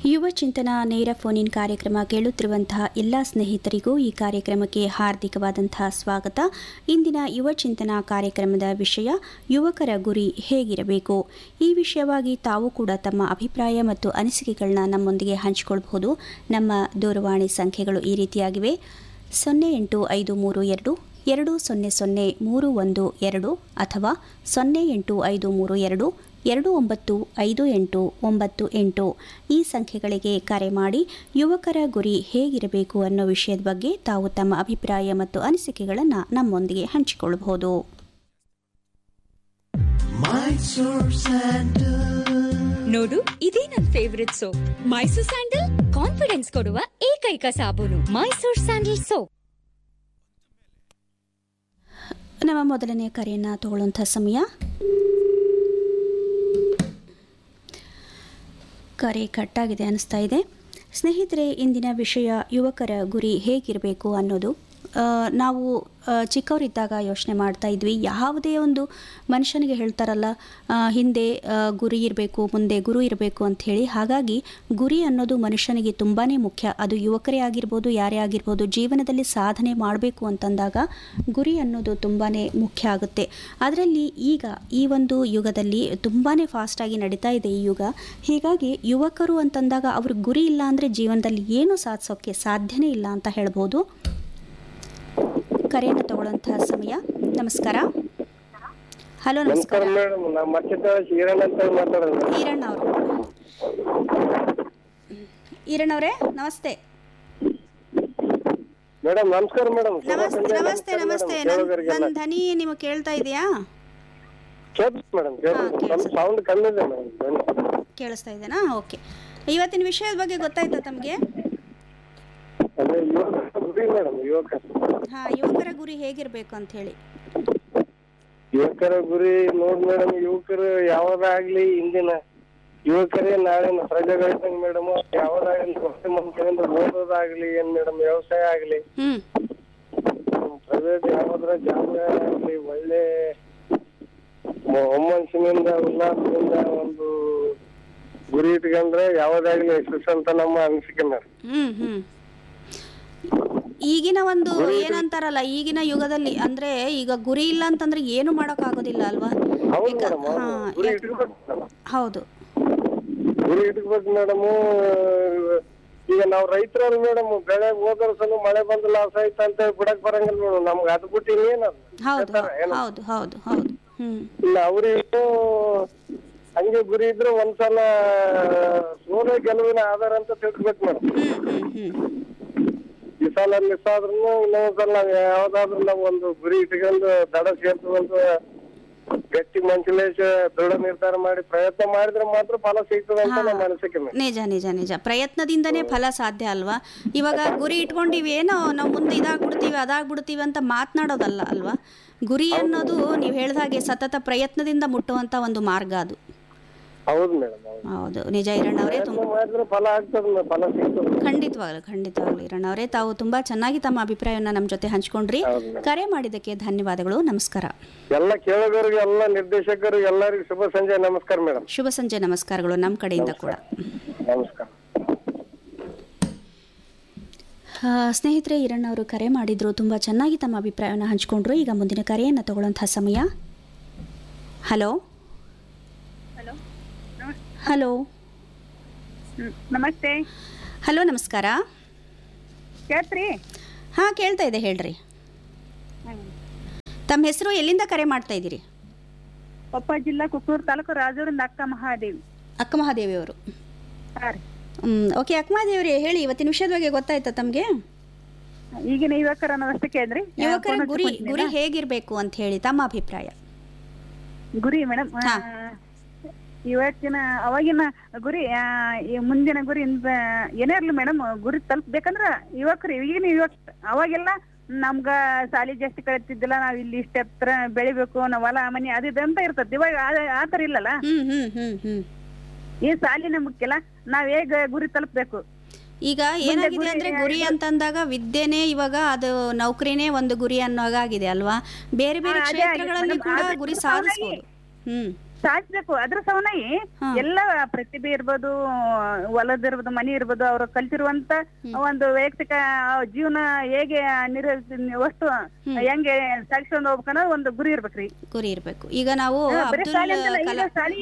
ಯುವ ಚಿಂತನ ನೇರ ಫೋನ್ ಇನ್ ಕಾರ್ಯಕ್ರಮ ಕೇಳುತ್ತಿರುವಂತಹ ಎಲ್ಲ ಸ್ನೇಹಿತರಿಗೂ ಈ ಕಾರ್ಯಕ್ರಮಕ್ಕೆ ಹಾರ್ದಿಕವಾದಂತಹ ಸ್ವಾಗತ ಇಂದಿನ ಯುವ ಚಿಂತನ ಕಾರ್ಯಕ್ರಮದ ವಿಷಯ ಯುವಕರ ಗುರಿ ಹೇಗಿರಬೇಕು ಈ ವಿಷಯವಾಗಿ ತಾವು ಕೂಡ ತಮ್ಮ ಅಭಿಪ್ರಾಯ ಮತ್ತು ಅನಿಸಿಕೆಗಳನ್ನ ನಮ್ಮೊಂದಿಗೆ ಹಂಚಿಕೊಳ್ಳಬಹುದು ನಮ್ಮ ದೂರವಾಣಿ ಸಂಖ್ಯೆಗಳು ಈ ರೀತಿಯಾಗಿವೆ ಸೊನ್ನೆ ಎಂಟು ಐದು ಮೂರು ಎರಡು ಎರಡು ಸೊನ್ನೆ ಸೊನ್ನೆ ಮೂರು ಒಂದು ಎರಡು ಅಥವಾ ಸೊನ್ನೆ ಎಂಟು ಐದು ಮೂರು ಎರಡು ಎರಡು ಒಂಬತ್ತು ಐದು ಎಂಟು ಒಂಬತ್ತು ಎಂಟು ಈ ಸಂಖ್ಯೆಗಳಿಗೆ ಕರೆ ಮಾಡಿ ಯುವಕರ ಗುರಿ ಹೇಗಿರಬೇಕು ಅನ್ನೋ ವಿಷಯದ ಬಗ್ಗೆ ತಾವು ತಮ್ಮ ಅಭಿಪ್ರಾಯ ಮತ್ತು ಅನಿಸಿಕೆಗಳನ್ನು ನಮ್ಮೊಂದಿಗೆ ಹಂಚಿಕೊಳ್ಳಬಹುದು ನೋಡು ಇದೇ ನನ್ favourite soap Mysore sandal confidence ಕೊಡುವ ಏಕೈಕ ಸಾಬೂನು ಮೈಸೂರ್ ಸ್ಯಾಂಡಲ್ ಸೋಪ್ ನಮ್ಮ ಮೊದಲನೆಯ ಕರೆಯನ್ನು ತಗೊಳ್ಳುವಂಥ ಸಮಯ ಕರೆ ಕಟ್ಟಾಗಿದೆ ಅನಿಸ್ತಾ ಇದೆ ಸ್ನೇಹಿತರೆ ಇಂದಿನ ವಿಷಯ ಯುವಕರ ಗುರಿ ಹೇಗಿರಬೇಕು ಅನ್ನೋದು ಆ, ನಾವು ಆ, ಚಿಕ್ಕವರಿದ್ದಾಗ ಯೋಚನೆ ಮಾಡ್ತಾ ಇದ್ವಿ ಯಾವುದೇ ಒಂದು ಮನುಷ್ಯನಿಗೆ ಹೇಳ್ತಾರಲ್ಲ ಆ, ಹಿಂದೆ ಆ, ಗುರಿ ಇರಬೇಕು ಮುಂದೆ ಗುರು ಇರಬೇಕು ಅಂತ ಹೇಳಿ ಹಾಗಾಗಿ ಗುರಿ ಅನ್ನೋದು ಮನುಷ್ಯನಿಗೆ ತುಂಬಾ ಮುಖ್ಯ ಅದು ಯುವಕರೇ ಆಗಿರ್ಬೋದು ಯಾರೇ ಆಗಿರ್ಬೋದು ಜೀವನದಲ್ಲಿ ಸಾಧನೆ ಮಾಡಬೇಕು ಅಂತಂದಾಗ ಗುರಿ ಅನ್ನೋದು ತುಂಬಾ ಮುಖ್ಯ ಆಗುತ್ತೆ ಅದರಲ್ಲಿ ಈಗ ಈ ಒಂದು ಯುಗದಲ್ಲಿ ತುಂಬಾ ಫಾಸ್ಟಾಗಿ ನಡೀತಾ ಇದೆ ಈ ಯುಗ ಹೀಗಾಗಿ ಯುವಕರು ಅಂತಂದಾಗ ಅವ್ರ ಗುರಿ ಇಲ್ಲ ಅಂದರೆ ಜೀವನದಲ್ಲಿ ಏನು ಸಾಧಿಸೋಕ್ಕೆ ಸಾಧ್ಯನೇ ಇಲ್ಲ ಅಂತ ಹೇಳ್ಬೋದು ಕರೆಯನ್ನು ತಗೊಳ್ಳುವಂತಹ ಸಮಯ ನಮಸ್ಕಾರ ಹಲೋ ನಮಸ್ಕಾರ ನಮಸ್ಕಾರ ಮೇಡಮ್ ನಾವು ಮಚ್ಚಿದ ಈರಣ್ಣ ಅಂತ ಮಾತಾಡೋದು ಈರಣ್ಣ ಅವರು ಈರಣ್ಣ ಅವರೇ ನಮಸ್ತೆ ಮೇಡಮ್ ನಮಸ್ಕಾರ ಮೇಡಮ್ ನಮಸ್ತೆ ನಮಸ್ತೆ ನಮಸ್ತೆ ನನ್ನ ನನ್ನ ಧ್ವನಿ ನಿಮಗೆ ಕೇಳ್ತಾ ಇದೆಯಾ ಕೇಳ್ತು ಮೇಡಮ್ ಹಾ, ಕೇಳ್ತು ಕೇಳ್ತು. ನಮ್ಮ ಸೌಂಡ್ ಕಮ್ಮಿ ಇದೆ ಮೇಡಮ್ ಕೇಳಿಸ್ತಾ ಇದೆನಾ ಓಕೆ ಇವತ್ತಿನ ವಿಷಯದ ಬಗ್ಗೆ ಗೊತ್ತಾಯ್ತಾ ತಮಗೆ ಅದೇ ಯುವಕ ಗುರಿ ಮೇಡಮ್ ಯುವಕ ಹಾಂ ಯುವಕರ ಗುರಿ ಹೇಗಿರಬೇಕು ಅಂತ ಹೇಳಿ ಯುವಕರ ಗುರಿ ನೋಡ್ ಮೇಡಮ್ ಯುವಕರು ಯಾವ್ದಾಗ್ಲಿ ಇಂದಿನ ಯುವಕರೇ ನಾಳಿನ ಪ್ರಜೆಗಳಿದ್ದಂಗೆ ಮೇಡಮ್ ಯಾವ್ದಾಗ್ಲಿ ಹೊಸ ಮಂತ್ರಿಯಿಂದ ಓದೋದಾಗ್ಲಿ ಏನ್ ಮೇಡಮ್ ವ್ಯವಸಾಯ ಆಗ್ಲಿ ಹ್ಞೂ ಪ್ರೈವೇಟ್ ಯಾವ್ದಾರ ಜಾಬ್ ಆಗ್ಲಿ ಒಳ್ಳೆ ಮ- ಒಮ್ಮನಸ್ಸಿನಿಂದ ಉಲ್ಲಾಸದಿಂದ ಒಂದು ಗುರಿ ಇಟ್ಕೊಂಡ್ರೆ ಯಾವ್ದಾಗ್ಲಿ ಯಶಸ್ಸು ಅಂತ ನಮ್ಮ ಅನಿಸಿಕೆ ಮೇಡಮ್ ಹ್ಮ್ ಹ್ಮ್ ಈಗಿನ ಒಂದು ಏನಂತಾರಲ್ಲ ಈಗಿನ ಯುಗದಲ್ಲಿ ಅಂದ್ರೆ ಈಗ ಗುರಿ ಇಲ್ಲ ಅಂತಂದ್ರೆ ಏನು ಮಾಡಕ್ ಆಗೋದಿಲ್ಲ ಅಲ್ವಾ ಹೌದು ಈಗ ಮೇಡಮ್ ಹಾ ಗುರಿ ಯಾಕ್- ಇಟ್ಕೋಬೇಕು ಮೇಡಮ್ ಹೌದು ಗುರಿ ಇಟ್ಕೋಬೇಕು ಮೇಡಮ್ ಈಗ ನಾವು ರೈತರಲ್ಲಿ ಮೇಡಮ್ ಬೆಳೆ ಹೋದ ವರ್ಷನೂ ಮಳೆ ಬಂದು ಲಾಸ್ ಆಯ್ತು ಅಂತ ಹೇಳಿ ಬಿಡಕ್ ಬರಂಗಿಲ್ಲ ಮೇಡಮ್ ನಮ್ಗೆ ಅದು ಬಿಟ್ಟು ಇನ್ನೇನದು ಹೌದು ಹೇಳ್ತಾರಾ ಏನು? ಹೌದು ಹೌದು ಹೌದು ಹ್ಮ್ ಇಲ್ಲ ಅವ್ರಿಗೂ ಹಂಗೆ ಗುರಿ ಇದ್ರೆ ಒಂದ್ಸಲ ಸೋಲೆ ಗೆಲುವಿನ ಆಧಾರ ಅಂತ ತಿಳ್ಕೊಬೇಕು ಮೇಡಮ್ ಹ್ಮ್ ಹ್ಮ್ ಹ್ಮ್ ಈ ಸಲ ಮಿಸ್ ಆದ್ರೂ ಇನ್ನೊಂದ್ಸಲ ನಾವ್ ಯಾವ್ದಾದ್ರು ನಾವು ಒಂದು ಗುರಿ ಇಟ್ಕೊಂಡು ದಡ ಸೇರ್ತದಂತ ಗಟ್ಟಿ ಮನಸ್ಸಲೇಶ ದೃಢ ನಿರ್ಧಾರ ಮಾಡಿ ಪ್ರಯತ್ನ ಮಾಡಿದ್ರೆ ಮಾತ್ರ ಫಲ ಸಿಗ್ತದೆ ಅಂತ ನಮ್ಮ ಅನಿಸಿಕೆ ಮೇಡಮ್ ನಿಜ ನಿಜ ನಿಜ ಪ್ರಯತ್ನದಿಂದನೇ ಫಲ ಸಾಧ್ಯ ಅಲ್ವಾ ಇವಾಗ ಗುರಿ ಇಟ್ಕೊಂಡಿವಿ ಏನೋ ನಾವು ಮುಂದೆ ಇದಾಗ್ಬಿಡ್ತೀವಿ ಅದಾಗ್ಬಿಡ್ತೀವಿ ಅಂತ ಮಾತನಾಡೋದಲ್ಲ ಅಲ್ವಾ ಗುರಿ ಅನ್ನೋದು ನೀವು ಹೇಳ್ದ ಹಾಗೆ ಸತತ ಪ್ರಯತ್ನದಿಂದ ಮುಟ್ಟುವಂತ ಒಂದು ಮಾರ್ಗ ಅದು ಹೌದು ಮೇಡಮ್ ಹೌದು ಹೌದು ನಿಜ ಇರಣ್ಣ ಅವರೇ ತುಂಬ ಪ್ರಯತ್ನ ಮಾಡಿದ್ರೆ ಫಲ ಆಗ್ತದೆ ಮೇಡಮ್, ಫಲ ಸಿಗ್ತದೆ ಖಂಡಿತವಾಗ್ಲು ಖಂಡಿತವಾಗ್ಲು ಇರಣ್ಣ ಅವರೇ ತಾವು ತುಂಬಾ ಚೆನ್ನಾಗಿ ತಮ್ಮ ಅಭಿಪ್ರಾಯವನ್ನು ನಮ್ಮ ಜೊತೆ ಹಂಚ್ಕೊಂಡ್ರಿ ಹೌದು ಮೇಡಮ್. ಕರೆ ಮಾಡಿದ್ದಕ್ಕೆ ಧನ್ಯವಾದಗಳು ನಮಸ್ಕಾರ ಎಲ್ಲ ಕೇಳೋರಿಗೆ ಎಲ್ಲ ನಿರ್ದೇಶಕರು ಎಲ್ಲರಿಗೂ ಶುಭ ಸಂಜೆ ನಮಸ್ಕಾರ ಮೇಡಮ್ ಶುಭ ಸಂಜೆ ನಮಸ್ಕಾರಗಳು ನಮ್ಮ ಕಡೆಯಿಂದ ಕೂಡ ನಮಸ್ಕಾರ ಆ, ಸ್ನೇಹಿತರೆ ಈರಣ್ಣ ಅವರು ಕರೆ ಮಾಡಿದ್ರು ತುಂಬ ಚೆನ್ನಾಗಿ ತಮ್ಮ ಅಭಿಪ್ರಾಯವನ್ನು ಹಂಚ್ಕೊಂಡ್ರು ಈಗ ಮುಂದಿನ ಕರೆಯನ್ನು ತಗೊಳ್ಳುವಂತಹ ಸಮಯ ಹಲೋ ಹಲೋ ಹಲೋ ನಮಸ್ತೆ ಹಲೋ ನಮಸ್ಕಾರ ಕೇಳ್ತ್ರಿ ಹಾಂ ಕೇಳ್ತಾ ಇದೆ ಹೇಳ್ರಿ ತಮ್ಮ ಹೆಸರು ಎಲ್ಲಿಂದ ಕರೆ ಮಾಡ್ತಾ ಇದ್ದೀರಿ ಕೊಪ್ಪ ಜಿಲ್ಲಾ ಕುಕ್ಕೂರು ತಾಲೂಕು ರಾಜೂರಿಂದ ಅಕ್ಕ ಮಹಾದೇವಿ ಅಕ್ಕ ಮಹಾದೇವಿ ಅವರು ಹಾ ರೀ ಓಕೆ ಅಕ್ಕ ಮಹಾದೇವ್ರಿ ಹೇಳಿ ಇವತ್ತಿನ ವಿಷಯದ ಬಗ್ಗೆ ಗೊತ್ತಾಯ್ತಾ ತಮಗೆ ಈಗಿನ ಯುವಕರ ಅನ್ನೋದಷ್ಟೇ ಕೇಳಿದ್ರಿ ಯುವಕರ ಗುರಿ ಗುರಿ ಹೇಗಿರಬೇಕು ಅಂತ ಹೇಳಿ ತಮ್ಮ ಅಭಿಪ್ರಾಯ ಗುರಿ ಮೇಡಮ್ ಹಾ. ಇವತ್ತಿನ ಅವಾಗಿನ ಗುರಿ ಆ, ಈ ಮುಂದಿನ ಗುರಿ ಇಂದ ಏನೇ ಇರ್ಲಿ ಮೇಡಮ್ ಗುರಿ ತಲುಪ್ಬೇಕಂದ್ರ ಯುವಕರು ಈಗಿನ ಯುವಕ ಅವಾಗೆಲ್ಲ ನಮ್ಗ ಸಾಲಿ ಜಾಸ್ತಿ ಕಳಿತಿದ್ದಿಲ್ಲ ನಾವ್ ಇಲ್ಲಿ ಇಷ್ಟ ಎತ್ತರ ಬೆಳಿಬೇಕು ನಾವ್ ಹೊಲ ಮನಿ ಅದು ಇದು ಅಂತ ಇರ್ತದೆ ಇವಾಗ ಆ- ಆ ತರ ಇಲ್ಲಲ್ಲ ಹ್ಮ್ ಹ್ಮ್ ಹ್ಮ್ ಹ್ಮ್ ಈ ಸಾಲಿನ ಮುಖ್ಯಲ್ಲ ನಾವ್ ಹೇಗ ಗುರಿ ತಲುಪ್ಬೇಕು ಈಗ ಏನಾಗಿದೆ ಅಂದ್ರೆ ಗುರಿ ಅಂತಂದಾಗ ವಿದ್ಯೆನೇ ಇವಾಗ ಅದು ನೌಕರಿನೇ ಒಂದು ಗುರಿ ಅನ್ನೋ ಹಾಗಾಗಿದೆ ಅಲ್ವಾ ಬೇರೆ ಬೇರೆ ಹಾ, ಅದೇ ಆಗಿದೆ ಕ್ಷೇತ್ರಗಳಲ್ಲಿ madam. ಕೂಡ ಆದ್ರೆ ಗುರಿ ಸಾಲಾಗಿ- ಸಾಧಿಸ್ಬೋದು ಹ್ಮ್ ಸಾಧಿಸ್ಬೇಕು ಅದ್ರ ಸವನಾಗಿ ಹಾ. ಎಲ್ಲ ಪ್ರತಿಭೆ ಇರ್ಬೋದು ಹೊಲದ ಇರ್ಬೋದು ಮನಿ ಇರ್ಬೋದು ಅವ್ರು ಕಲ್ತಿರುವಂತ ಒಂದು ವೈಯಕ್ತಿಕ ಜೀವನ ಹೇಗೆ ನಿರ ವಸ್ತು ಹೆಂಗೆ ಸಾಗಿಸ್ಕೊಂಡು ಹೋಗ್ಬೇಕನ್ನೋ ಒಂದು ಗುರಿ ಇರ್ಬೇಕ್ರಿ ಗುರಿ ಇರಬೇಕು ಈಗ ನಾವು ಹಾ, ಬರೀ ಅಬ್ದುಲ್ ಶಾಲೆ ಅಂತಲ್ಲ, ಈಗ ಕಲಾ ಶಾಲಿ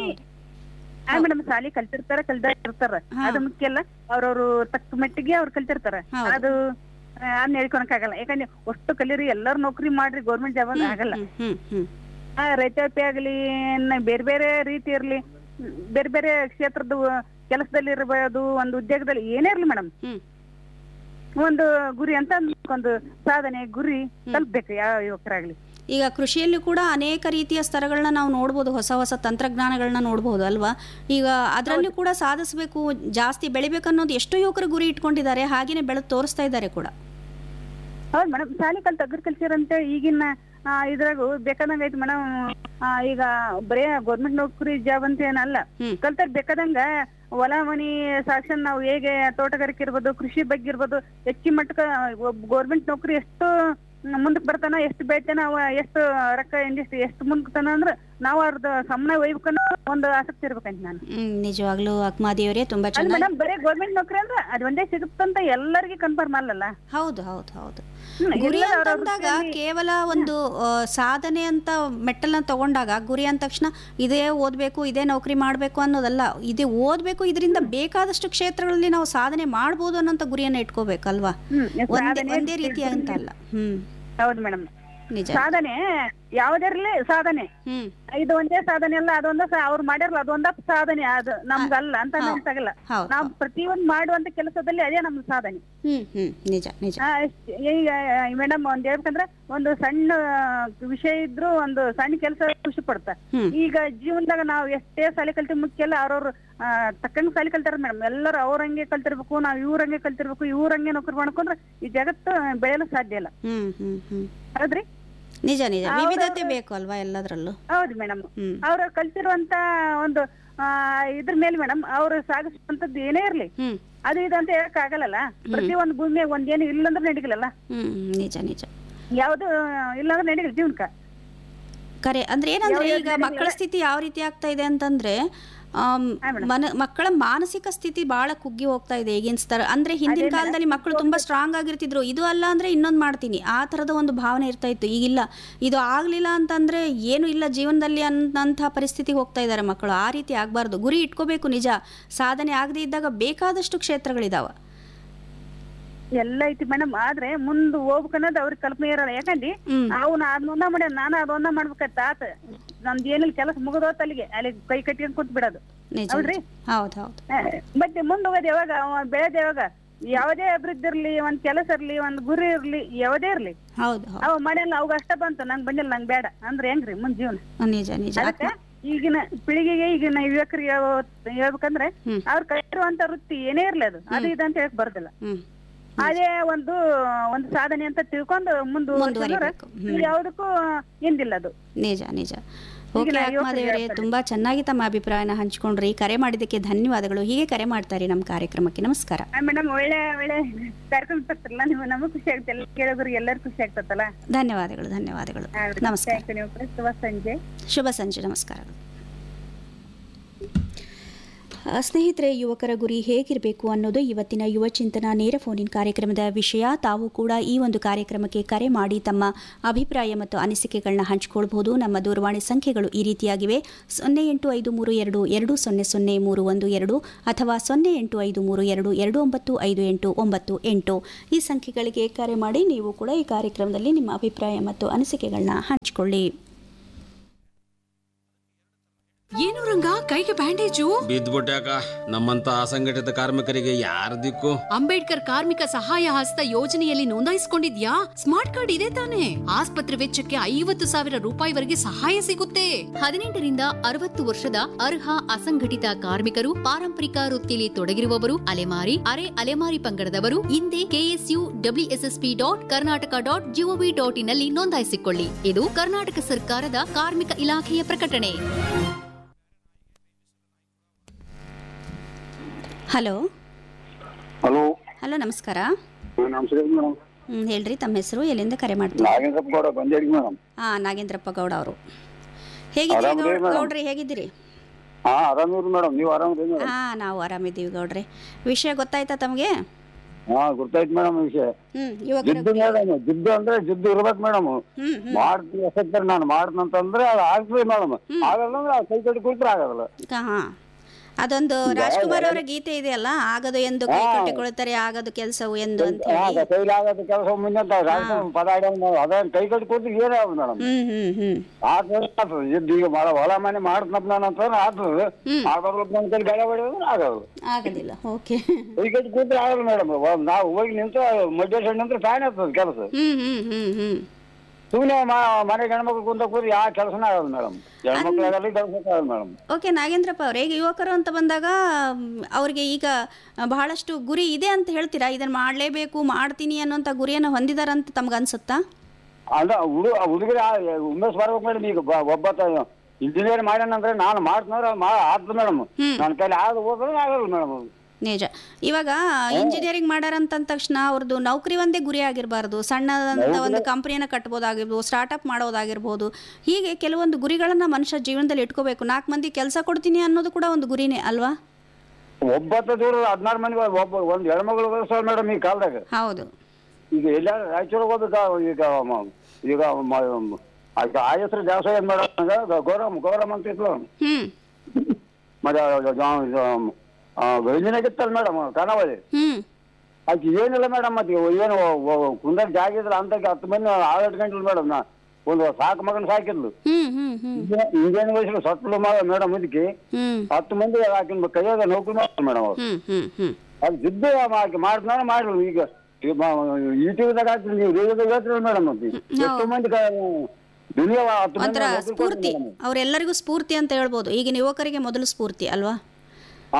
ಆ ಮೇಡಮ್ ಶಾಲಿ ಕಲ್ತಿರ್ತಾರ ಕಲ್ದ ಇರ್ತಾರ ಹಾ. ಅದು ಮುಖ್ಯ ಅಲ್ಲ ಅವ್ರವ್ರು ತಕ್ಕ ಮಟ್ಟಿಗೆ ಅವ್ರು ಕಲ್ತಿರ್ತಾರ ಹೌದು. ಅದು ಆ, ಅದನ್ನ ಹೇಳ್ಕೊಳಕ್ ಆಗಲ್ಲ ಯಾಕಂದ್ರೆ ಅಷ್ಟು ಕಲೀರಿ ಎಲ್ಲಾರು ನೌಕರಿ ಮಾಡ್ರಿ ಗೌರ್ಮೆಂಟ್ ಜಾಬ್ ಆಗಲ್ಲ ಹ್ಮ್ ಹ್ಮ್ ಹ್ಮ್ ಆ, ರೈತಾಪಿ ಆಗ್ಲಿ ಇನ್ನ ಬೇರೆ ಬೇರೆ ರೀತಿ ಇರ್ಲಿ ಹ್ಮ್, ಬೇರೆ ಬೇರೆ ಕ್ಷೇತ್ರದ ಕೆಲಸದಲ್ಲಿ ಇರಬಹುದು ಒಂದು ಉದ್ಯೋಗದಲ್ಲಿ ಏನೇ ಇರ್ಲಿ ಮೇಡಮ್ ಹ್ಮ್ ಒಂದು ಗುರಿ ಅಂತ ಒಂದು ಸಾಧನೆ ಗುರಿ ತಲುಪ್ಬೇಕು ಯಾವ ಯುವಕರಾಗ್ಲಿ ಈಗ ಕೃಷಿಯಲ್ಲಿ ಕೂಡ ಅನೇಕ ರೀತಿಯ ಸ್ತರಗಳನ್ನ ನಾವು ನೋಡ್ಬೋದು ಹೊಸ ಹೊಸ ತಂತ್ರಜ್ಞಾನಗಳನ್ನ ನೋಡ್ಬೋದು ಅಲ್ವಾ ಈಗ ಅದರಲ್ಲಿ ಕೂಡ ಸಾಧಿಸಬೇಕು ಜಾಸ್ತಿ ಬೆಳಿಬೇಕು ಅನ್ನೋದು ಎಷ್ಟೋ ಯುವಕರು ಗುರಿ ಇಟ್ಕೊಂಡಿದ್ದಾರೆ ಹಾಗೇನೆ ಬೆಳೆದು ತೋರಿಸ್ತಾ ಇದ್ದಾರೆ ಕೂಡ ಹೌದ್ ಮೇಡಮ್ ಶಾಲಿ ಕಲ್ತ ಅಗ್ರಿಕಲ್ಚರ್ ಅಂತ ಈಗಿನ ಆ, ಇದ್ರಾಗು ಬೇಕಾದಂಗ ಐತಿ ಮೇಡಮ್ ಈಗ ಬರೇ ಗೌರ್ಮೆಂಟ್ ನೌಕರಿ ಜಾಬ್ ಅಂತ ಏನಲ್ಲ ಹ್ಮ್. ಕಲ್ತಾರ ಬೇಕಾದಂಗ ಹೊಲ ಮನಿ ಸಾಕ್ಷನ್ ನಾವು ಹೇಗೆ ತೋಟಗಾರಿಕೆ ಇರ್ಬೋದು ಕೃಷಿ ಬಗ್ಗೆ ಇರ್ಬೋದು ಹೆಚ್ಚಿನ ಮಟ್ಟಕ್ಕ ಒಬ್ಬ ಗೌರ್ಮೆಂಟ್ ನೌಕರಿ ಎಷ್ಟು ಮುಂದಕ್ ಬರ್ತಾನ ಎಷ್ಟು ಬೆಳಿತಾನ ಅವ ಎಷ್ಟು ರೊಕ್ಕ ಇಂಡಸ್ಟ್ರಿ ಎಷ್ಟು ಮುಂದಕ್ತಾನ ಅಂದ್ರ ನಾವು ಅವ್ರದ್ದು ಸಮನ ಒಯ್ಬೇಕನ್ನೋ ಒಂದು ಆಸಕ್ತಿ ಇರ್ಬೇಕಂತ ನಾನು ಹ್ಮ್ ನಿಜವಾಗ್ಲೂ ಅಕ್ಮಾದೇವರೇ ತುಂಬಾ ಅಲ್ಲ ಚೆನ್ನಾಗಿ ಮೇಡಮ್ ಬರೇ ಗೌರ್ಮೆಂಟ್ ನೌಕರಿ ಅಂದ್ರೆ ಅದ್ ಒಂದೇ ಸಿಗುತ್ತಂತ ಎಲ್ಲರಿಗೂ ಕನ್ಫರ್ಮ್ ಅಲ್ಲಲ್ಲ ಹೌದು ಹೌದು ಹೌದು ಹ್ಮ್, ಗುರಿ ಎಲ್ಲ ಅವ್ರವ್ರ ಅಂತಂದಾಗ ವೃತ್ತಿಯಲ್ಲಿ- ಕೇವಲ ಒಂದು ಆ, ಸಾಧನೆ ಅಂತ ಮೆಟ್ಟಲನ್ನ ತಗೊಂಡಾಗ ಗುರಿ ಅಂದ ತಕ್ಷಣ ಇದೇ ಓದಬೇಕು ಇದೇ ನೌಕರಿ ಮಾಡಬೇಕು ಅನ್ನೋದಲ್ಲ ಇದೇ ಓದಬೇಕು ಇದರಿಂದ ಬೇಕಾದಷ್ಟು ಕ್ಷೇತ್ರಗಳಲ್ಲಿ ನಾವು ಸಾಧನೆ ಮಾಡ್ಬೋದು ಅನ್ನೋಂಥ ಗುರಿಯನ್ನ ಇಟ್ಕೋಬೇಕಲ್ವಾ ಹ್ಮ್, ಒಂದೇ ಸಾಧನೆ ಒಂದೇ ರೀತಿ ಅಂತ ಅಲ್ಲ ಹ್ಮ್ ಹೌದು ಮೇಡಮ್ ನಿಜ ಸಾಧನೆ ಯಾವ್ದಿರ್ಲಿ ಸಾಧನೆ ಹ್ಮ್ ಇದು ಒಂದೇ ಸಾಧನೆ ಅಲ್ಲ ಅದೊಂದ ಅವ್ರು ಮಾಡಿರಲ್ಲ ಅದೊಂದ ಸಾಧನೆ ಅದು ನಮ್ಗಲ್ಲ ಅಂತ ನೆನ್ಸಾಗಲ್ಲ ಹೌದು ನಾವು ಪ್ರತಿಯೊಂದು ಮಾಡುವಂತ ಕೆಲಸದಲ್ಲಿ ಅದೇ ನಮ್ ಸಾಧನೆ ಹ್ಮ್ ಹ್ಮ್ ನಿಜ ನಿಜ ಆ, ಎಷ್ಟ್- ಈಗ ಮೇಡಮ್ ಒಂದ್ ಹೇಳ್ಬೇಕಂದ್ರೆ ಒಂದು ಸಣ್ಣ ವಿಷಯ ಇದ್ರು ಒಂದು ಸಣ್ಣ ಕೆಲಸ ಖುಷಿ ಪಡ್ತ ಹ್ಮ್. ಈಗ ಜೀವನದಾಗ ನಾವು ಎಷ್ಟೇ ಸಾಲಿ ಕಲ್ತಿ ಮುಖ್ಯ ಅಲ್ಲ ಅವ್ರವ್ರು ತಕ್ಕಂಗ್ ಸಾಲಿ ಕಲ್ತಾರ ಮೇಡಮ್ ಎಲ್ಲರೂ ಅವ್ರಂಗೆ ಕಲ್ತಿರ್ಬೇಕು ನಾವ್ ಇವ್ರಂಗೆ ಕಲ್ತಿರ್ಬೇಕು ಇವ್ರಂಗೆ ನೌಕರಿ ಮಾಡ್ಕೊಂಡ್ರೆ ಈ ಜಗತ್ತು ಬೆಳೆಯಲು ಸಾಧ್ಯ ಇಲ್ಲ ಹ್ಮ್ ಹ್ಮ್ ಹ್ಮ್ ಹೌದ್ರಿ ನಿಜ ನಿಜ ವಿವಿಧತೆ ಬೇಕು ಅಲ್ವಾ ಎಲ್ಲದರಲ್ಲೂ ಹೌದು ಮೇಡಮ್ ಹ್ಮ್ ಅವ್ರು ಕಲ್ತಿರುವಂತ ಒಂದು ಆ, ಇದ್ರ ಮೇಲೆ ಮೇಡಮ್ ಅವ್ರು ಸಾಗಿಸುವಂತದ್ದು ಏನೇ ಇರ್ಲಿ ಹ್ಮ್ ಅದು ಇದು ಅಂತ ಹೇಳಕ್ ಆಗಲ್ಲಲ್ಲ ಪ್ರತಿಯೊಂದು ಭೂಮಿಯಾಗ ಒಂದೇನು ಇಲ್ಲಂದ್ರೆ ನಡಿಗಲ್ಲ ಹ್ಮ್ ನಿಜ ನಿಜ ಯಾವ್ದು ಇಲ್ಲಾಂದ್ರೆ ನಡಿಗಲ್ಲ ಜೀವನಕ್ಕ ಕರೆ ಅಂದ್ರೆ ಏನಂದ್ರೆ ಈಗ ಮಕ್ಕಳ ಸ್ಥಿತಿ ಯಾವ ರೀತಿ ಆಗ್ತಾ ಇದೆ ಅಂತಂದ್ರೆ ಆಮ್, ಮನ ಮಕ್ಕಳ ಮಾನಸಿಕ ಸ್ಥಿತಿ ಬಹಳ ಕುಗ್ಗಿ ಹೋಗ್ತಾ ಇದೆ ಈಗಿನ ಸ್ತರ ಅಂದ್ರೆ ಹಿಂದಿನ ಕಾಲದಲ್ಲಿ ಮಕ್ಕಳು ತುಂಬಾ ಸ್ಟ್ರಾಂಗ್ ಆಗಿರ್ತಿದ್ರು ಇದು ಅಲ್ಲ ಅಂದ್ರೆ ಇನ್ನೊಂದು ಮಾಡ್ತೀನಿ ಆ ತರದ ಒಂದು ಭಾವನೆ ಇರ್ತಾ ಇತ್ತು ಈಗಿಲ್ಲ ಇದು ಆಗ್ಲಿಲ್ಲ ಅಂತಂದ್ರೆ ಏನು ಇಲ್ಲ ಜೀವನದಲ್ಲಿ ಅನ್ನಂಥ ಪರಿಸ್ಥಿತಿಗೆ ಹೋಗ್ತಾ ಇದ್ದಾರೆ ಮಕ್ಕಳು ಆ ರೀತಿ ಆಗ್ಬಾರ್ದು ಗುರಿ ಇಟ್ಕೋಬೇಕು ನಿಜ ಸಾಧನೆ ಆಗದೆ ಇದ್ದಾಗ ಬೇಕಾದಷ್ಟು ಕ್ಷೇತ್ರಗಳಿದಾವ ಎಲ್ಲ ಐತಿ ಮೇಡಮ್ ಆದ್ರೆ ಮುಂದ್ ಹೋಗ್ಬೇಕನ್ನೋದು ಅವ್ರಿಗೆ ಕಲ್ಪನೆ ಇರಲ್ಲ ಯಾಕಂದ್ರೆ ಹ್ಮ್. ಅವ್ನ ಅದೊಂದ ಮಾಡ್ಯ ನಾನು ಅದೊಂದ ಮಾಡ್ಬೇಕತ್ತ ಆತ ನಮ್ದು ಏನಿಲ್ಲ ಕೆಲಸ ಮುಗಿದೋತ್ ಅಲ್ಲಿಗೆ ಅಲ್ಲಿ ಕೈ ಕಟ್ಕೊಂಡ್ ಕುಂತ್ ಬಿಡೋದು ನಿಜ ಹೌದ್ರಿ? ಹೌದು ಹೌದು ಆ, ಮತ್ತೆ ಮುಂದ್ ಹೋಗೋದು ಯಾವಾಗ ಅವ ಬೆಳೆದ ಯಾವಾಗ ಯಾವುದೇ ಅಭಿವೃದ್ಧಿ ಇರ್ಲಿ ಒಂದ್ ಕೆಲಸ ಇರ್ಲಿ ಒಂದ್ ಗುರಿ ಇರ್ಲಿ ಯಾವುದೇ ಇರ್ಲಿ ಹೌದು ಹೌದು ಅವ ಮಾಡಲ್ಲ ಅವಾಗ ಅಷ್ಟ ಬಂತು ನಂಗ್ ಬಂದಿಲ್ಲ ನಂಗ್ ಬೇಡ ಅಂದ್ರೆ ಹೆಂಗ್ರಿ ಮುಂದ್ ಜೀವನ ನಿಜ ನಿಜ ಅದಕ್ಕೆ ಈಗಿನ ಪೀಳಿಗೆಗೆ ಈಗಿನ ಯುವಕರಿಗೆ ಹೇಳ್- ಹೇಳ್ಬೇಕಂದ್ರೆ ಹ್ಮ್. ಅವ್ರ ಕಲಿತಿರುವಂತ ವೃತ್ತಿ ಏನೇ ಇರ್ಲಿ ಅದು ಅದು ಇದು ಅಂತ ಹೇಳಕ್ ಬರೋದಿಲ್ಲ ಹ್ಮ್ ಅದೇ ಒಂದು ಒಂದು ಸಾಧನೆ ಅಂತ ತಿಳ್ಕೊಂಡು ಮುಂದುವರಿಸಿದ್ರೆ ಮುಂದುವರಿಬೇಕು. ಹ್ಮ್. ಯಾವುದಕ್ಕೂ ಹಿಂದಿಲ್ಲ ಅದು ನಿಜ ನಿಜ ಓಕೆ ಈಗಿನ ಆತ್ಮಾದೇವರೇ ಯುವಕರಿಗೆ ತುಂಬಾ ಚೆನ್ನಾಗಿ ತಮ್ಮ ಅಭಿಪ್ರಾಯನ ಹಂಚ್ಕೊಂಡ್ರಿ ಕರೆ ಮಾಡಿದ್ದಕ್ಕೆ ಧನ್ಯವಾದಗಳು ಹೀಗೆ ಕರೆ ಮಾಡ್ತಾರೆ ನಮ್ಮ ಕಾರ್ಯಕ್ರಮಕ್ಕೆ ನಮಸ್ಕಾರ ಮೇಡಮ್ ಒಳ್ಳೆ ಒಳ್ಳೆ ಕಾರ್ಯಕ್ರಮ ತರ್ತಿರಲ್ಲ ನೀವು ನಮಗ್ ಖುಷಿ ಆಗುತ್ತೆ ಎಲ್ಲ ಕೇಳೋದ್ರಿಗೆ ಎಲ್ಲರೂ ಖುಷಿ ಆಗ್ತದಲ್ಲ ಧನ್ಯವಾದಗಳು ಧನ್ಯವಾದಗಳು ನಮಸ್ಕಾರ ಥ್ಯಾಂಕ್ ಯು ನೀವು ಕೂಡ ಶುಭ ಸಂಜೆ ಶುಭ ಸಂಜೆ ನಮಸ್ಕಾರಗಳು ಆ, ಸ್ನೇಹಿತರೆ ಯುವಕರ ಗುರಿ ಹೇಗಿರಬೇಕು ಅನ್ನೋದು ಇವತ್ತಿನ ಯುವ ಚಿಂತನ ನೇರ ಫೋನಿನ್ ಕಾರ್ಯಕ್ರಮದ ವಿಷಯ ತಾವು ಕೂಡ ಈ ಒಂದು ಕಾರ್ಯಕ್ರಮಕ್ಕೆ ಕರೆ ಮಾಡಿ ತಮ್ಮ ಅಭಿಪ್ರಾಯ ಮತ್ತು ಅನಿಸಿಕೆಗಳನ್ನ ಹಂಚಿಕೊಳ್ಬಹುದು ನಮ್ಮ ದೂರವಾಣಿ ಸಂಖ್ಯೆಗಳು ಈ ರೀತಿಯಾಗಿವೆ ಸೊನ್ನೆ ಎಂಟು ಐದು ಮೂರು ಎರಡು ಎರಡು ಸೊನ್ನೆ ಸೊನ್ನೆ ಮೂರು ಒಂದು ಎರಡು ಅಥವಾ ಸೊನ್ನೆ ಎಂಟು ಐದು ಮೂರು ಎರಡು ಎರಡು ಒಂಬತ್ತು ಐದು ಎಂಟು ಒಂಬತ್ತು ಎಂಟು ಈ ಸಂಖ್ಯೆಗಳಿಗೆ ಕರೆ ಮಾಡಿ ನೀವು ಕೂಡ ಈ ಕಾರ್ಯಕ್ರಮದಲ್ಲಿ ನಿಮ್ಮ ಅಭಿಪ್ರಾಯ ಮತ್ತು ಅನಿಸಿಕೆಗಳನ್ನ ಹಂಚಿಕೊಳ್ಳಿ ಏನು ರಂಗ ಕೈಗೆ ಬ್ಯಾಂಡೇಜು ಬಿದ್ದ್ಬಿಟ್ಯಾಕ ನಮ್ಮಂತ ಅಸಂಘಟಿತ ಕಾರ್ಮಿಕರಿಗೆ ಯಾರ ದಿಕ್ಕು ಅಂಬೇಡ್ಕರ್ ಕಾರ್ಮಿಕ ಸಹಾಯ ಹಸ್ತ ಯೋಜನೆಯಲ್ಲಿ ನೋಂದಾಯಿಸಿಕೊಂಡಿದ್ಯಾ ಸ್ಮಾರ್ಟ್ ಕಾರ್ಡ್ ಇದೆ ತಾನೆ ಆಸ್ಪತ್ರೆ ವೆಚ್ಚಕ್ಕೆ ಐವತ್ತು ಸಾವಿರ ರೂಪಾಯಿವರೆಗೆ ಸಹಾಯ ಸಿಗುತ್ತೆ ಹದಿನೆಂಟರಿಂದ ಅರವತ್ತು ವರ್ಷದ ಅರ್ಹ ಅಸಂಘಟಿತ ಕಾರ್ಮಿಕರು ಪಾರಂಪರಿಕ ವೃತ್ತಿಯಲ್ಲಿ ತೊಡಗಿರುವವರು ಅಲೆಮಾರಿ ಅರೆ ಅಲೆಮಾರಿ ಪಂಗಡದವರು ಹಿಂದೆ KSU WSSP dot Karnataka dot GOV dot in ನಲ್ಲಿ ನೋಂದಾಯಿಸಿಕೊಳ್ಳಿ ಇದು ಕರ್ನಾಟಕ ಸರ್ಕಾರದ ಕಾರ್ಮಿಕ ಇಲಾಖೆಯ ಪ್ರಕಟಣೆ ಹಲೋ ಹಲೋ ಹಲೋ ನಮಸ್ಕಾರ ನಮಸ್ಕಾರ ಮೇಡಮ್ ಹ್ಮ್, ಹೇಳ್ರಿ ತಮ್ಮ ಹೆಸರು ಎಲ್ಲಿಂದ ಕರೆ ಮಾಡ್ತೀವಿ ನಾಗೇಂದ್ರಪ್ಪ ಗೌಡ ಬಂದೇಡಿ ಮೇಡಮ್ ಹಾಂ ನಾಗೇಂದ್ರಪ್ಪ ಗೌಡ ಅವರು ಹೇಗಿದ್ದೀರಿ ಆರಾಮ್ರಿ ಗೌಡ್- ಮೇಡಮ್? ಗೌಡ್ರಿ ಹೇಗಿದ್ದೀರಿ ಹಾ ಆರಾಮಿರಿ ಮೇಡಮ್ ನೀವು ಆರಾಮ್ರಿ ಮೇಡಮ್ ಹಾ ನಾವು ಆರಾಮಿದ್ದೀವಿ ಗೌಡ್ರೆ ವಿಷಯ ಗೊತ್ತಾಯ್ತಾ ತಮಗೆ ಹಾ ಗೊತ್ತಾಯ್ತು ಮೇಡಮ್ ವಿಷಯ ಹ್ಮ್ ಯುವಕರ ಜಿದ್ದು ಮೇಡಮ್ ಜಿದ್ದು ಅಂದ್ರೆ ಜಿದ್ದು ಇರ್ಬೇಕು ಮೇಡಮ್ ಹ್ಮ್ ಹ್ಮ್ ಮಾಡ್ತೀನಿ ಎಸಕ್ತಾರೆ ನಾನು ಮಾಡ್ತಂತಂದ್ರೆ ಅದು ಆಗ್ತದೆ ಮೇಡಮ್ ಆಗಲ್ಲ ಅಂದ್ರೆ ಆ ಕೈ ಕಟ್ಟಿ ಕುಳಿತ್ರೆ ಆಗೋದಿಲ್ಲ ಹಾ ಅದೊಂದು ರಾಜ್ಕುಮಾರ್ ಅವರ ಗೀತೆ ಇದೆಯಲ್ಲ ಆಗದು ಎಂದು ಕೈ ಕಟ್ಟಿಕೊಳ್ಳುತ್ತಾರೆ ಆಗದು ಕೆಲಸವು ಎಂದು ಅಂತ ಹೇಳಿ ಕೈಲಿ ಆಗೋದು ಕೆಲಸ ಮುಂದೆ ಅಂತ ರಾಜಕಾರಣ ಪದ ಆಡೋದು ಅದೇನು ಕೈ ಕಟ್ಟಿ ಕೂತ್ರೆ ಏನೇ ಆಗೋದು ಮೇಡಮ್ ಹ್ಮ್ ಹ್ಮ್ ಹ್ಮ್ ಆಗ್ತದೆ ಆಗ್ತದೆ ಜಿದ್ದು ಈಗ ಮಾಡ ಹೊಲ ಮನೆ ಮಾಡ್ತನಪ್ಪ ನಾನು ಅಂತಂದ್ರೆ ಆಗ್ತದೆ ಆಗೋದ್ರಪ್ಪ ನನ್ನ ಕೈಲಿ ಗಾಳಿ ಹೊಡೆಯೋದ್ರೆ ಆಗೋದು ಆಗೋದಿಲ್ಲ ಓಕೆ ಕೈ ಕಟ್ಟಿ ಕೂತ್ರೆ ಆಗೋದು ಮೇಡಮ್ ನಾವು ಹೋಗಿ ನಿಂತು ಮಧ್ಯ ಸೈಡ್ ನಿಂತ್ರೆ ಫ್ಯಾನ್ ಇರ್ತದೆ ಕೆಲಸ ಹ್ಮ್ ಹ್ಮ್ ಹ್ಮ್ ಹ್ಮ್ ಸುಮ್ಮನೆ ಮನೆಗೆ ಹೆಣ್ಮಕ್ಳು ಕುಂತ ಕೂರಿ ಯಾವ ಕೆಲಸನೇ ಆಗೋದು ಮೇಡಮ್ ಹೆಣ್ಮಕ್ಳು ಆಗಲ್ಲ ಕೆಲಸಕ್ಕೆ ಆಗೋದು ಮೇಡಮ್ ಓಕೆ ನಾಗೇಂದ್ರಪ್ಪ ಅವರೇ ಈಗ ಯುವಕರು ಅಂತ ಬಂದಾಗ ಮ್, ಅವ್ರಿಗೆ ಈಗ ಬಹಳಷ್ಟು ಗುರಿ ಇದೆ ಅಂತ ಹೇಳ್ತೀರಾ ಇದನ್ನ ಮಾಡಲೇಬೇಕು ಮಾಡ್ತೀನಿ ಅನ್ನೋಂಥ ಗುರಿಯನ್ನು ಹೊಂದಿದಾರಂತ ತಮ್ಗೆ ಅನ್ಸುತ್ತಾ ಅಲ್ಲ ಹುಡು ಹುಡುಗರು ಉಮೇಶ್ ಬರ್ಬೇಕು ಮೇಡಮ್ ಈಗ ಬ- ಒಬ್ಬ ಇಂಜಿನಿಯರ್ ಮಾಡ್ಯಾನಂದ್ರೆ ನಾನು ಮಾಡ್ತೀನಂದ್ರೆ ಮಾ ಆಗ್ತದೆ ಮೇಡಮ್ ನನ್ನ ಕೈಲಿ ಆಗ ಹೋದ್ರೆ ಆಗಲ್ಲ ಮೇಡಮ್ ನಿಜ ಇವಾಗ ಇಂಜಿನಿಯರಿಂಗ್ ಮಾಡ್ಯಾರಂತ ಅಂದ ತಕ್ಷಣ ಅವ್ರದ್ದು ನೌಕರಿ ಒಂದೇ ಗುರಿ ಆಗಿರಬಾರ್ದು ಸಣ್ಣದಂತ ಒಂದು ಕಂಪ್ನಿಯನ್ನು ಕಟ್ಬೋದಾಗಿರ್ಬೋದು ಸ್ಟಾರ್ಟಪ್ ಮಾಡೋದಾಗಿರ್ಬೋದು ಹೀಗೆ ಕೆಲವೊಂದು ಗುರಿಗಳನ್ನು ಮನುಷ್ಯ ಜೀವನದಲ್ಲಿ ಇಟ್ಕೋಬೇಕು ನಾಲ್ಕು ಮಂದಿ ಕೆಲಸ ಕೊಡ್ತೀನಿ ಅನ್ನೋದು ಕೂಡ ಒಂದು ಗುರಿನೇ ಅಲ್ವಾ ಒಬ್ಬತ್ತ ದೂರ ಹದಿನಾರು ಮಂದಿ ಒಬ್ಬ ಒಂದು ಹೆಣ್ಮಗಳು ಕಳಿಸ್ತಾಳೆ ಮೇಡಮ್ ಈ ಕಾಲದಾಗ ಹೌದು ಈಗ ಎಲ್ಲಾರು ರಾಯಚೂರಿಗೆ ಹೋಗ್ಬೇಕಾ ಈಗ ಮ- ಈಗ ಮ- ಆಯ್ತು ಆ ಹೆಸರು ಜಾಸ್ತಿ ಆಗಿದೆ ಮೇಡಮ್ ಗೌರಮ್ ಗೌರಮ್ ಅಂತ ಇತ್ತು ಹ್ಞೂ ಮತ್ತೆ ಗಂಜಿನಾಗಿತ್ತಲ್ಲ ಮೇಡಮ್ ಕನಾವಳಿ ಹ್ಞೂ ಆಕೆ ಏನಿಲ್ಲ ಮೇಡಮ್ ಮತ್ತೆ ಇವು ಏನು ಕುಂದರ್ ಜಾಗ ಇದ್ರೆ ಅಂತ ಹತ್ತು ಮಂದಿ ಆರು ಗಂಟೆ ಮೇಡಮ್ ನಾ ಒಂದು ಸಾಕು ಮಗನ ಸಾಕಿದ್ಲು ಹ್ಞೂ ಹ್ಞೂ ಹ್ಞೂ ಇಂಜಿನ್ ವಯಸ್ಸು ಸತ್ಲು ಮೇಡಮ್ ಇದಕ್ಕೆ ಹ್ಞೂ ಹತ್ತು ಮಂದಿ ಆಕಿನ ಕೈಯಾಗ ನೌಕರಿ ಮಾಡ್ತಾರೆ ಮೇಡಮ್ ಅವ್ರು ಹ್ಞೂ ಹ್ಞೂ ಹ್ಞೂ ಅದು ಜಿದ್ದು ಆಕೆ ಮಾಡ್ತಾನೆ ಮಾಡಿದ್ರು ಈಗ ಯೂಟ್ಯೂಬ್ದಾಗ ಹಾಕ್ತೀನಿ ನೀವು ರೇಡಿಯೋದಾಗ ಹೇಳ್ತೀರಿ ಮೇಡಮ್ ಮತ್ತೆ ಎಷ್ಟು ಮಂದಿ ಕ- ದುನಿಯಾ ಹತ್ತು ಮಂದಿ ಒಂಥರ ನೌಕರಿ ಸ್ಫೂರ್ತಿ ಕೊಡ್ತಾರೆ madam. ಅವರೆಲ್ಲರಿಗೂ ಸ್ಫೂರ್ತಿ ಅಂತ ಹೇಳ್ಬೋದು ಈಗಿನ ಯುವಕರಿಗೆ ಮೊದಲು ಸ್ಫೂರ್ತಿ ಅಲ್ವಾ ಹಾ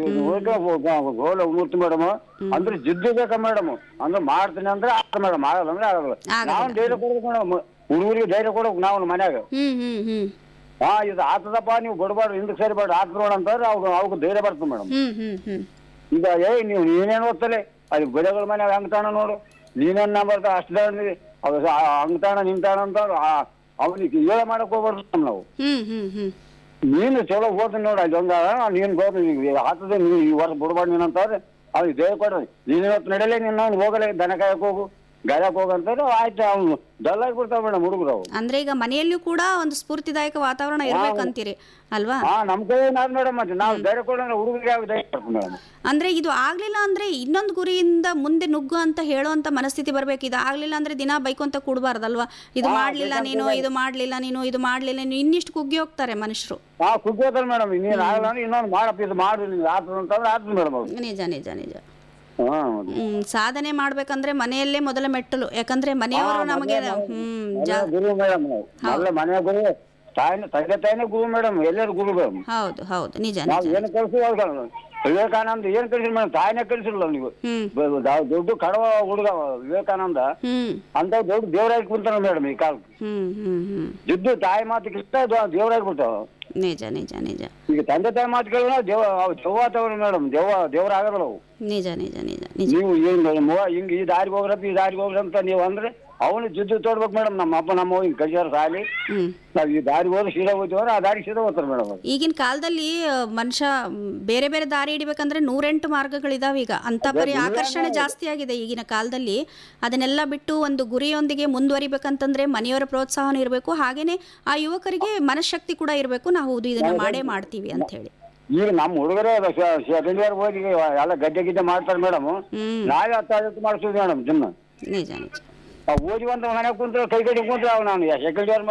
ಗೋಲ ಮೂರ್ತಿ ಮೇಡಮ್ ಅಂದ್ರೆ ಜಿದ್ದು ಬೇಕಾ ಮೇಡಮ್ ಅಂದ್ರೆ ಮಾಡ್ತೀನಿ ಅಂದ್ರೆ ಆಗ್ತದೆ ಮೇಡಮ್ ಆಗಲ್ಲ ಅಂದ್ರೆ ಆಗಲ್ಲ ಆಗಲ್ಲ. ನಾವು ಧೈರ್ಯ ಕೊಡ್ಬೇಕು ಮೇಡಮ್ ಹುಡುಗರಿಗೆ ಧೈರ್ಯ ಕೊಡ್ಬೇಕು ನಾವು ಮನ್ಯಾಗ ಹ್ಞೂ ಹ್ಞೂ ಹ್ಞೂ ಹಾ ಇದು ಆತದಪ್ಪ ನೀವು ಬಿಡಬಾರ್ದು ಹಿಂದಕ್ಕೆ ಸರಿಬಾರ್ದು ಆತ್ ನೋಡ ಅಂತಾರೆ ಅವ್ಗ ಅವ್ಗ ಧೈರ್ಯ ಬರ್ತದೆ ಮೇಡಮ್ ಹ್ಞೂ ಹ್ಞೂ ಹ್ಞೂ ಈಗ ಏ ನೀವು ನೀನೇನು ಓದ್ತಲೆ ಅದು ಬೆಳೆಗಳ ಮನೆ ಅಂಗತಾಣ ನೋಡು ನೀನೇನ್ ನಂಬರ್ತ ಅಷ್ಟು ಅವ ಅಂಗತಾಣ ನಿಂತಾಣ ಅಂತ ಅವನಿಗೆ ಹೇಳ ಮಾಡಕ್ ಹೋಗ್ಬಾರ್ದು ನಾವು ಹ್ಞೂ ಹ್ಞೂ ಹ್ಞೂ ನೀನು ಚಲೋ ಓದ್ತೀನಿ ನೋಡು ಅಲ್ಲಿ ಹಂಗ ನೀನು ಗೋದು ಆಗ್ತದೆ ನೀವು ಈ ವರ್ಷ ಬಿಡ್ಬಾರ್ದು ನೀನು ಅಂತಾರೆ ಅವ್ನಿಗೆ ಧೈರ್ಯ ಕೊಡ್ರಿ ನೀನು ಇವತ್ತು ನಡೆಯಲೇ ನೀನು ಅವ್ನು ಹೋಗಲೇ ದನ ಕಾಯಕ್ ಹೋಗು ಗಾಯಕ್ ಹೋಗು ಅಂತಾರೆ ಆಯ್ತು ಅವ್ನು ಡಲ್ ಆಗಿಬಿಡ್ತಾವ ಮೇಡಮ್ ಹುಡುಗರು ಅವು ಅಂದ್ರೆ ಈಗ ಮನೆಯಲ್ಲೂ ಕೂಡ ಒಂದು ಸ್ಫೂರ್ತಿದಾಯಕ ವಾತಾವರಣ ಇರ್ಬೇಕಂತೀರಿ ಅಲ್ವಾ ಹಾ ನಮ್ ಕೈ ನಾದ್ ಮೇಡಮ್ ಮತ್ತೆ ನಾವು ಧೈರ್ಯ ಕೊಡೋಣ ಹುಡುಗರಿಗೆ ಯಾವ ಧೈರ್ಯ ಕೊಡ್ತೀವಿ ಮೇಡಮ್ ಅಂದ್ರೆ ಇದು ಆಗ್ಲಿಲ್ಲ ಅಂದ್ರೆ ಇನ್ನೊಂದು ಗುರಿಯಿಂದ ಮುಂದೆ ನುಗ್ಗು ಅಂತ ಹೇಳುವಂತ ಮನಸ್ಥಿತಿ ಬರ್ಬೇಕು ಇದು ಆಗ್ಲಿಲ್ಲ ಅಂದ್ರೆ ದಿನ ಬೈಕೊಂತ ಕೂಡಬಾರ್ದಲ್ವಾ ಇದು ಮಾಡ್ಲಿಲ್ಲ ನೀನು ಇದು ಮಾಡ್ಲಿಲ್ಲ ನೀನು ಇದು ಮಾಡ್ಲಿಲ್ಲ ನೀನು ಇನ್ನಿಷ್ಟು ಕುಗ್ಗಿ ಹೋಗ್ತಾರೆ ಮನುಷ್ಯರು ಹಾ ಕುಗ್ಗೋತಾರೆ ಮೇಡಮ್ ನೀನು ಆಗಲ್ಲ ಅಂದ್ರೆ ಇನ್ನೊಂದು ಮಾಡಪ್ಪ ಇದು ಮಾಡು ನೀನು ಆತದ ಅಂತಂದ್ರೆ ಆತದ ಮೇಡಮ್ ಅವ್ರು ನಿಜ ನಿಜ ನಿಜ ಹಾ ಹ್ಮ್ ಸಾಧನೆ ಮಾಡ್ಬೇಕಂದ್ರೆ ಮನೆಯಲ್ಲೇ ಮೊದಲ ಮೆಟ್ಟಲು ಯಾಕಂದ್ರೆ ಮನೆಯವರು ನಮಗೆ ಹ್ಮ್ ಜಾ ಮನೆಯ ಗುರು ಮೇಡಮ್ ಅಲ್ಲ ಮನೆಯ ಗುರು ತಾಯಿನ ತಂದೆ ತಾಯಿನೇ ಗುರು ಮೇಡಮ್ ಎಲ್ಲರೂ ಗುರು ಮೇಡಮ್ ಹೌದು ಹೌದು ನಿಜ ನಾವು ನಿಜ ಏನು ಕಳ್ಸಿ ವಿವೇಕಾನಂದ ಏನ್ ಕಳ್ಸಿಲ್ಲ ಮೇಡಮ್ ತಾಯಿನೇ ಕಳ್ಸಿಲ್ಲ ನೀವು ಹ್ಮ್ ಬ- ದ- ದೊಡ್ಡ ಕಡವ ಹುಡುಗ ವಿವೇಕಾನಂದ ಹ್ಮ್ ಅಂತ ದೊಡ್ಡ ದೇವರಾಗಿ ಕುಂತಾನ ಮೇಡಮ್ ಈ ಕಾಲಕ್ಕೆ ಹ್ಮ್ ಹ್ಮ್ ಹ್ಮ್ ಜಿದ್ದು ತಾಯಿ ಮಾತಿಗೆ ಇಷ್ಟ ದೇವರಾಗಿ ಬಿಡ್ತಾವ ನಿಜ ನಿಜ ನಿಜ ಈಗ ತಂದೆ ತಾಯಿ ಮಾತು ಕೇಳಿದ್ರೆ ದೇವ ಅವು ದೆವ್ವ ಮೇಡಮ್ ದೆವ್ವ ದೇವ್ರ ಆಗಲ್ಲ ಅವು ನಿಜ ನಿಜ ನಿಜ ನಿಜ ನೀವು ಏನ್ ಮಗ ಹಿಂಗ್ ಈ ದಾರಿಗೆ ಹೋಗ್ರಪ್ಪ ಈ ದಾರಿಗೆ ಹೋಗ್ರಿ ಅಂತ ನೀವು ಅಂದ್ರೆ ಅವನು ಜಿದ್ದು ತೋಡ್ಬೇಕು ಮೇಡಮ್ ನಮ್ಮ ಅಪ್ಪ ನಮ್ಮ ಅವ್ವ ಹಿಂಗ್ ಕಳಿಸ್ಯಾರ ಸಾಲಿ ಹ್ಮ್ ನಾವ್ ಈ ದಾರಿಗೆ ಹೋದ್ರೆ ಸೀದಾ ಹೋಗ್ತೀವ್ರ ಆ ದಾರಿಗೆ ಸೀದಾ ಹೋಗ್ತಾರೆ ಮೇಡಮ್ ಈಗಿನ ಕಾಲದಲ್ಲಿ ಆ, ಮನುಷ್ಯ ಮ್, ಬೇರೆ ಬೇರೆ ದಾರಿ ಹಿಡಿಬೇಕಂದ್ರೆ ನೂರೆಂಟು ಮಾರ್ಗಗಳಿದಾವೆ ಈಗ ಅಂತ ಪರಿ ಆಕರ್ಷಣೆ ಜಾಸ್ತಿ ಆಗಿದೆ ಈಗಿನ ಕಾಲದಲ್ಲಿ ಅದನ್ನೆಲ್ಲ ಬಿಟ್ಟು ಒಂದು ಗುರಿಯೊಂದಿಗೆ ಮುಂದುವರಿಬೇಕಂತಂದ್ರೆ ಮನೆಯವರ ಪ್ರೋತ್ಸಾಹನೂ ಇರಬೇಕು ಹಾಗೇನೆ ಆ ಯುವಕರಿಗೆ ಮನಃಶಕ್ತಿ ಕೂಡ ಇರಬೇಕು ನಾವು ಹೌದು ಇದನ್ನ ಮಾಡೇ ಮಾಡ್ತೀವಿ ಅಂತ ಹೇಳಿ ಈಗ ನಮ್ಮ ಹುಡುಗರೇ ಸೆಕೆಂಡ್ ಇಯರ್ ಹೋಗಿ ಎಲ್ಲ ಗಡ್ಡೆ ಗಿಡ್ಡೆ ಮಾಡ್ತಾರೆ ಮೇಡಮ್ ಹ್ಮ್ ನಾವೇ ಹತ್ತು ಐವತ್ತು ಮಾಡಿಸ್ತೀವಿ ಮೇಡಮ್ ದಿನ ನಿಜ ನಿಜ ಓದಿ ಒಂದು ಮನೆ ಕುಂತ್ರೆ ಕೈ ಕಟ್ಟಿ ಕುಂತ್ರೆ ಅವ್ ನಾನು ಸೆಕೆಂಡ್ ಇಯರ್